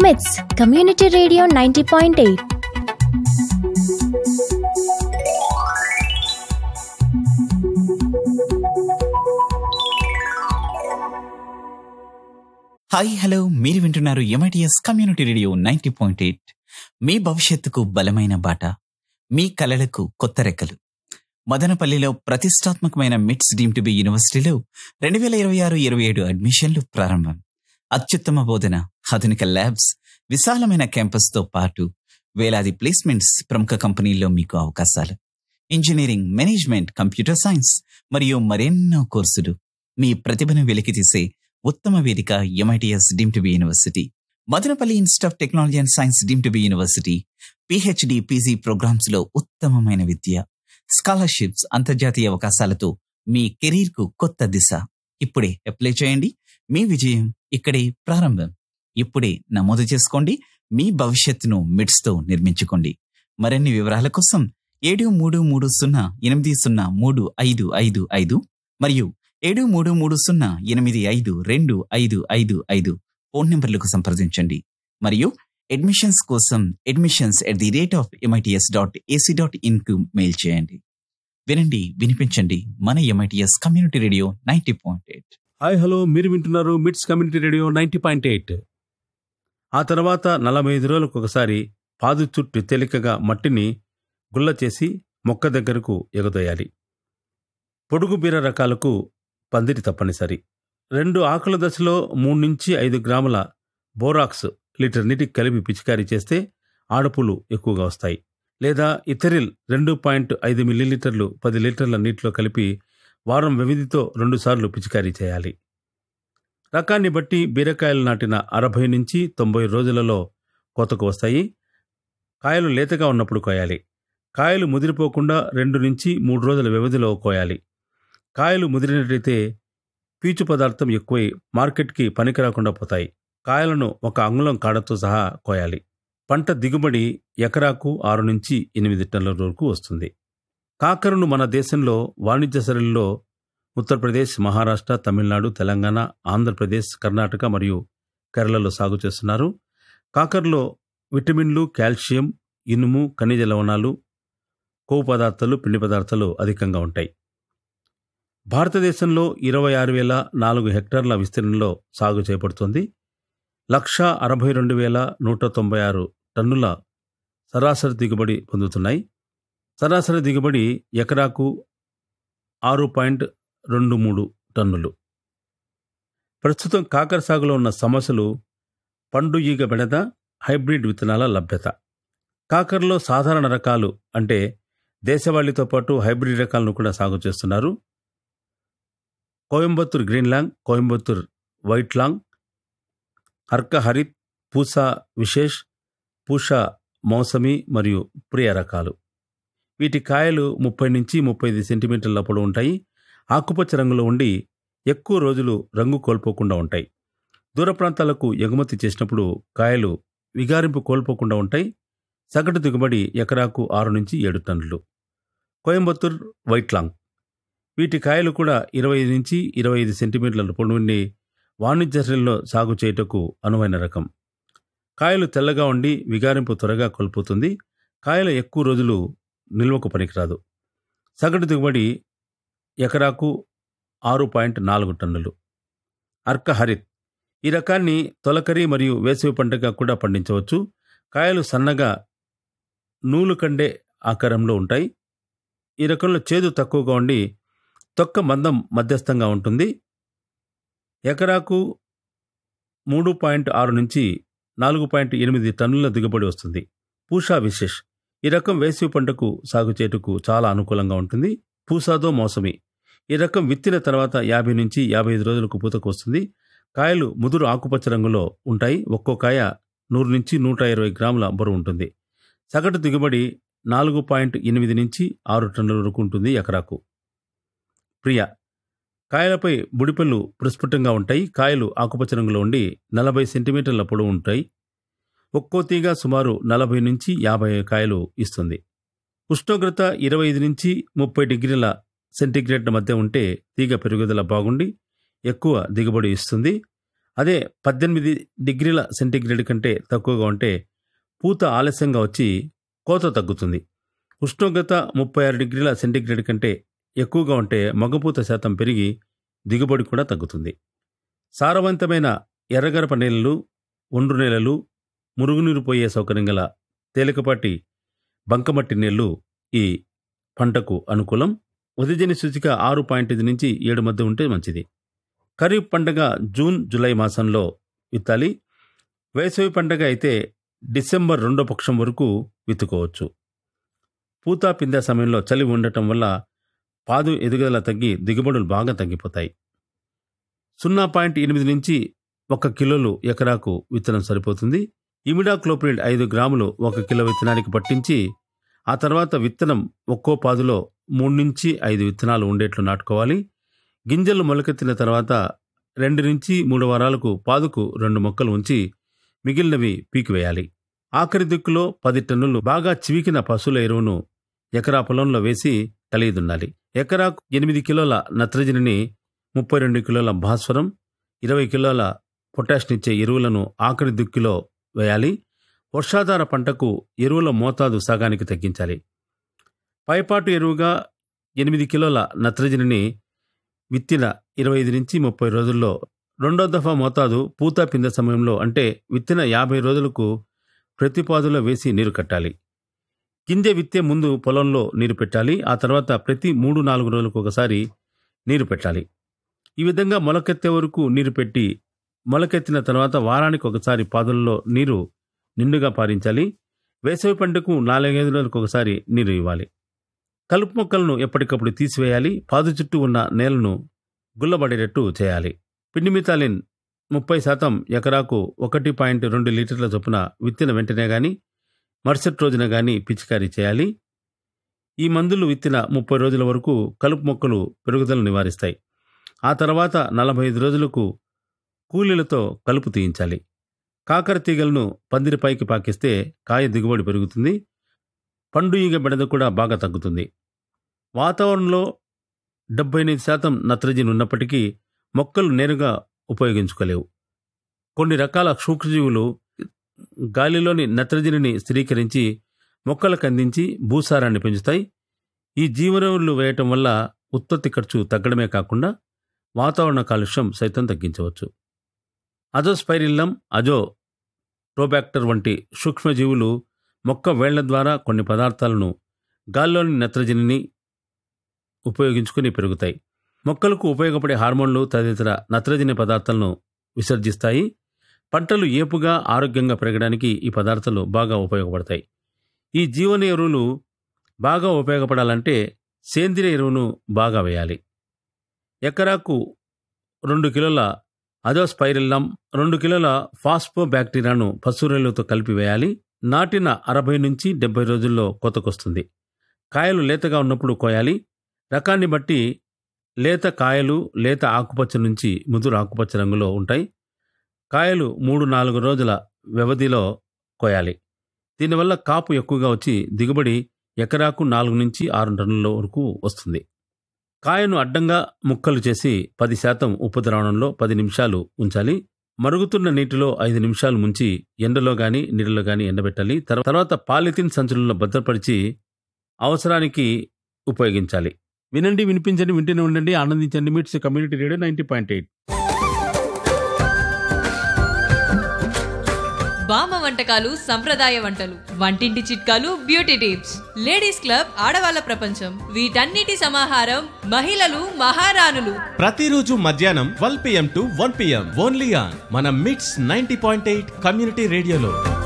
మిట్స్ community radio ninety point eight hi hello మీరు వింటున్నారు MITS community radio ninety point eight మీ భవిష్యత్తుకు బలమైన బాట మీ కలలకు కొత్త రెక్కలు మదనపల్లిలో ప్రతిష్టాత్మకమైన మిట్స్ డీమ్ టు బి యూనివర్సిటీలో రెండు వేల ఇరవై ఆరు ఇరవై ఏడు అడ్మిషన్లు ప్రారంభం అత్యుత్తమ బోధన ఆధునిక ల్యాబ్స్ విశాలమైన క్యాంపస్తో పాటు వేలాది ప్లేస్మెంట్స్ ప్రముఖ కంపెనీల్లో మీకు అవకాశాలు ఇంజనీరింగ్ మేనేజ్మెంట్ కంప్యూటర్ సైన్స్ మరియు మరెన్నో కోర్సులు మీ ప్రతిభను వెలికితీసే ఉత్తమ వేదిక MITS deemed to be university Madanapalle institute of technology and science deemed to be university PhD PG programmes లో ఉత్తమమైన విద్య స్కాలర్షిప్స్ అంతర్జాతీయ అవకాశాలతో మీ కెరీర్ కు కొత్త దిశ ఇప్పుడే అప్లై చేయండి మీ విజయం ఇక్కడే ప్రారంభం ఇప్పుడే నమోదు చేసుకోండి మీ భవిష్యత్తును మిడ్స్ తో నిర్మించుకోండి మరిన్ని వివరాల కోసం ఏడు మూడు మూడు సున్నా ఎనిమిది సున్నా మూడు ఐదు ఐదు ఐదు మరియు ఏడు మూడు మూడు సున్నా ఎనిమిది ఐదు రెండు ఐదు ఐదు ఐదు ఫోన్ నంబర్లకు సంప్రదించండి మరియు అడ్మిషన్స్ కోసం admissions at the rate of MITS dot AC dot in కు మెయిల్ చేయండి వినండి వినిపించండి మన MITS community radio ninety point eight hi hello మీరు వింటున్నారు MITS community radio ninety point eight ఆ తర్వాత నలభై ఐదు రోజులకు ఒకసారి పాదు చుట్టూ తేలికగా మట్టిని గుల్ల చేసి మొక్క దగ్గరకు ఎగదోయాలి పొడుగు బీర రకాలకు పందిరి తప్పనిసరి రెండు ఆకుల దశలో మూడు నుంచి ఐదు గ్రాముల బోరాక్స్ లీటర్ నీటికి కలిపి పిచికారీ చేస్తే ఆడపులు ఎక్కువగా వస్తాయి లేదా ఇథరిల్ రెండు పాయింట్ ఐదు మిల్లీలీటర్లు పది లీటర్ల నీటిలో కలిపి వారం వ్యవధితో రెండుసార్లు పిచికారీ చేయాలి రకాన్ని బట్టి బీరకాయలు నాటిన అరవై నుంచి తొంభై రోజులలో కోతకు వస్తాయి కాయలు లేతగా ఉన్నప్పుడు కోయాలి కాయలు ముదిరిపోకుండా రెండు నుంచి మూడు రోజుల వ్యవధిలో కోయాలి కాయలు ముదిరినట్లయితే పీచు పదార్థం ఎక్కువై మార్కెట్కి పనికిరాకుండా పోతాయి కాయలను ఒక అంగుళం కాడతో సహా కోయాలి పంట దిగుబడి ఎకరాకు ఆరు నుంచి ఎనిమిది టన్నుల వరకు వస్తుంది కాకరను మన దేశంలో వాణిజ్య సరళిలో ఉత్తరప్రదేశ్ మహారాష్ట్ర తమిళనాడు తెలంగాణ ఆంధ్రప్రదేశ్ కర్ణాటక మరియు కేరళలో సాగు చేస్తున్నారు కాకరలో విటమిన్లు కాల్షియం ఇనుము ఖనిజ లవణాలు కొవ్వు పదార్థాలు పిండి పదార్థాలు అధికంగా ఉంటాయి భారతదేశంలో ఇరవై ఆరు వేల నాలుగు హెక్టార్ల విస్తీర్ణంలో సాగు చేపడుతుంది లక్ష అరవై రెండు వేల నూట తొంభై ఆరు టన్నుల సరాసరి దిగుబడి పొందుతున్నాయి సరాసరి దిగుబడి ఎకరాకు ఆరు పాయింట్ రెండు మూడు టన్నులు ప్రస్తుతం కాకర సాగులో ఉన్న సమస్యలు పండు ఈగ బెడద హైబ్రిడ్ విత్తనాల లభ్యత కాకరలో సాధారణ రకాలు అంటే దేశవాళీతో పాటు హైబ్రిడ్ రకాలను కూడా సాగు చేస్తున్నారు Coimbatore green long Coimbatore white long Arka Harit Pusa Vishesh Pusa Mausami మరియు ప్రియ రకాలు వీటి కాయలు ముప్పై నుంచి ముప్పై ఐదు సెంటీమీటర్ల పొడవు ఉంటాయి ఆకుపచ్చ రంగులో ఉండి ఎక్కువ రోజులు రంగు కోల్పోకుండా ఉంటాయి దూర ప్రాంతాలకు ఎగుమతి చేసినప్పుడు కాయలు విగారింపు కోల్పోకుండా ఉంటాయి సగటు దిగుబడి ఎకరాకు ఆరు నుంచి ఏడు టన్నులు కోయంబత్తూర్ వైట్ లాంగ్ వీటి కాయలు కూడా ఇరవై ఐదు నుంచి ఇరవై ఐదు సెంటీమీటర్ల పొడవుండి వాణిజ్య శ్రేణిలో సాగు చేయుటకు అనువైన రకం కాయలు తెల్లగా ఉండి విగారింపు త్వరగా కోల్పోతుంది కాయలు ఎక్కువ రోజులు నిల్వకు పనికిరాదు సగటు దిగుబడి ఎకరాకు ఆరు పాయింట్ నాలుగు టన్నులు అర్క హరిత్ ఈ రకాన్ని తొలకరి మరియు వేసవి పంటగా కూడా పండించవచ్చు కాయలు సన్నగా నూలు కండే ఆకారంలో ఉంటాయి ఈ రకంలో చేదు తక్కువగా ఉండి తొక్క మందం మధ్యస్థంగా ఉంటుంది ఎకరాకు మూడు పాయింట్ ఆరు నుంచి నాలుగు పాయింట్ ఎనిమిది టన్నుల దిగుబడి వస్తుంది పూషా విశేష్ ఈ రకం వేసవి పంటకు సాగు చేటుకు చాలా అనుకూలంగా ఉంటుంది పూసాదో మోసమి ఈ రకం విత్తిన తర్వాత యాభై నుంచి యాభై ఐదు రోజులకు పూతకు వస్తుంది కాయలు ముదురు ఆకుపచ్చ రంగులో ఉంటాయి ఒక్కో కాయ నూరు నుంచి నూట ఇరవై గ్రాముల బరువు ఉంటుంది సగటు దిగుబడి నాలుగు పాయింట్ ఎనిమిది నుంచి ఆరు టన్నుల వరకు ఉంటుంది ఎకరాకు ప్రియ కాయలపై బుడిపళ్ళు ప్రస్ఫుటంగా ఉంటాయి కాయలు ఆకుపచ్చ రంగులో ఉండి నలభై సెంటీమీటర్ల పొడవు ఉంటాయి ఒక్కో తీగ సుమారు నలభై నుంచి యాభై కాయలు ఇస్తుంది ఉష్ణోగ్రత ఇరవై ఐదు నుంచి ముప్పై డిగ్రీల సెంటీగ్రేడ్ మధ్య ఉంటే తీగ పెరుగుదల బాగుండి ఎక్కువ దిగుబడి ఇస్తుంది అదే పద్దెనిమిది డిగ్రీల సెంటీగ్రేడ్ కంటే తక్కువగా ఉంటే పూత ఆలస్యంగా వచ్చి కోత తగ్గుతుంది ఉష్ణోగ్రత ముప్పై ఆరు డిగ్రీల సెంటీగ్రేడ్ కంటే ఎక్కువగా ఉంటే మగపూత శాతం పెరిగి దిగుబడి కూడా తగ్గుతుంది సారవంతమైన ఎర్రగరప నేలలు ఒండ్రు నేలలు మురుగునీరు పోయే సౌకర్యం గల తేలికపాటి బంకమట్టి నీళ్లు ఈ పంటకు అనుకూలం ఉదయజని సూచిక ఆరు పాయింట్ ఐదు నుంచి ఏడు మధ్య ఉంటే మంచిది ఖరీఫ్ పండగ జూన్ జూలై మాసంలో విత్తాలి వేసవి పండగ అయితే డిసెంబర్ రెండో పక్షం వరకు విత్తుకోవచ్చు పూత పిందె సమయంలో చలి ఉండటం వల్ల పాదు ఎదుగుదల తగ్గి దిగుబడులు బాగా తగ్గిపోతాయి సున్నా పాయింట్ ఎనిమిది నుంచి ఒక కిలోలు ఎకరాకు విత్తనం సరిపోతుంది ఇమిడాక్లోప్రిడ్ ఐదు గ్రాములు ఒక కిలో విత్తనానికి పట్టించి ఆ తర్వాత విత్తనం ఒక్కో పాదులో మూడు నుంచి ఐదు విత్తనాలు ఉండేట్లు నాటుకోవాలి గింజలు మొలకెత్తిన తర్వాత రెండు నుంచి మూడు వారాలకు పాదుకు రెండు మొక్కలు ఉంచి మిగిలినవి పీకివేయాలి ఆఖరి దిక్కులో పది టన్నులు బాగా చివికిన పశువుల ఎరువును ఎకరా పొలంలో వేసి కలిగిదుండాలి ఎకరాకు ఎనిమిది కిలోల నత్రజనిని ముప్పై రెండు కిలోల భాస్వరం ఇరవై కిలోల పొటాష్నిచ్చే ఎరువులను ఆఖరి దిక్కులో వేయాలి వర్షాధార పంటకు ఎరువుల మోతాదు సగానికి తగ్గించాలి పైపాటు ఎరువుగా ఎనిమిది కిలోల నత్రజనిని విత్తిన ఇరవై ఐదు నుంచి ముప్పై రోజుల్లో రెండో దఫా మోతాదు పూత పిందె సమయంలో అంటే విత్తిన యాభై రోజులకు ప్రతి పాదులో వేసి నీరు కట్టాలి గింజ విత్తే ముందు పొలంలో నీరు పెట్టాలి ఆ తర్వాత ప్రతి మూడు నాలుగు రోజులకు ఒకసారి నీరు పెట్టాలి ఈ విధంగా మొలకెత్తే వరకు నీరు పెట్టి మొలకెత్తిన తర్వాత వారానికి ఒకసారి పాదులలో నీరు నిండుగా పారించాలి వేసవి పంటకు నాలుగైదు రోజులకు ఒకసారి నీరు ఇవ్వాలి కలుపు మొక్కలను ఎప్పటికప్పుడు తీసివేయాలి పాదు చుట్టూ ఉన్న నేలను గుల్లబడేటట్టు చేయాలి పిండిమితాలిన్ ముప్పై శాతం ఎకరాకు ఒకటి పాయింట్ రెండు లీటర్ల చొప్పున విత్తిన వెంటనే గాని మరుసటి రోజున గాని పిచికారీ చేయాలి ఈ మందులు విత్తిన ముప్పై రోజుల వరకు కలుపు మొక్కలు పెరుగుదలను నివారిస్తాయి ఆ తర్వాత నలభై ఐదు రోజులకు కూలీలతో కలుపు తీయించాలి కాకర తీగలను పందిరిపైకి పాకిస్తే కాయ దిగుబడి పెరుగుతుంది పండు ఈగ బెడద కూడా బాగా తగ్గుతుంది వాతావరణంలో డెబ్బై ఎనిమిది శాతం నత్రజని ఉన్నప్పటికీ మొక్కలు నేరుగా ఉపయోగించుకోలేవు కొన్ని రకాల సూక్ష్మజీవులు గాలిలోని నత్రజనిని స్థిరీకరించి మొక్కలకు అందించి భూసారాన్ని పెంచుతాయి ఈ జీవనెరువులు వేయటం వల్ల ఉత్పత్తి ఖర్చు తగ్గడమే కాకుండా వాతావరణ కాలుష్యం సైతం తగ్గించవచ్చు అజోస్పైరిల్లం అజో ప్రోబాక్టర్ వంటి సూక్ష్మజీవులు మొక్క వేళ్ల ద్వారా కొన్ని పదార్థాలను గాల్లోని నత్రజనిని ఉపయోగించుకుని పెరుగుతాయి మొక్కలకు ఉపయోగపడే హార్మోన్లు తదితర నత్రజని పదార్థాలను విసర్జిస్తాయి పంటలు ఏపుగా ఆరోగ్యంగా పెరగడానికి ఈ పదార్థాలు బాగా ఉపయోగపడతాయి ఈ జీవన ఎరువులు బాగా ఉపయోగపడాలంటే సేంద్రియ ఎరువును బాగా వేయాలి ఎకరాకు రెండు కిలోల అజోస్పైరిల్లం రెండు కిలోల ఫాస్ఫో బ్యాక్టీరియాను పశువులతో కలిపి వేయాలి నాటిన అరవై నుంచి డెబ్బై రోజుల్లో కోతకొస్తుంది కాయలు లేతగా ఉన్నప్పుడు కోయాలి రకాన్ని బట్టి లేత కాయలు లేత ఆకుపచ్చ నుంచి ముదురు ఆకుపచ్చ రంగులో ఉంటాయి కాయలు మూడు నాలుగు రోజుల వ్యవధిలో కోయాలి దీనివల్ల కాపు ఎక్కువగా వచ్చి దిగుబడి ఎకరాకు నాలుగు నుంచి ఆరు టన్నుల వరకు వస్తుంది కాయను అడ్డంగా ముక్కలు చేసి పది శాతం ఉప్పు ద్రావణంలో పది నిమిషాలు ఉంచాలి మరుగుతున్న నీటిలో ఐదు నిమిషాలు ముంచి ఎండలో గాని నీళ్ళలో గాని ఎండబెట్టాలి తర్వా- తర్వాత పాలిథిన్ సంచులలో భద్రపరిచి అవసరానికి ఉపయోగించాలి వినండి వినిపించండి వింటూనే ఉండండి ఆనందించండి MITS community radio ninety point eight బామ్మ వంటకాలు సంప్రదాయ వంటలు వంటింటి చిట్కాలు బ్యూటీ టిప్స్ లేడీస్ క్లబ్ ఆడవాళ్ళ ప్రపంచం వీటన్నిటి సమాహారం మహిళలు మహారాణులు ప్రతిరోజు మధ్యాహ్నం twelve PM to one PM only on మన MITS ninety point eight community రేడియోలో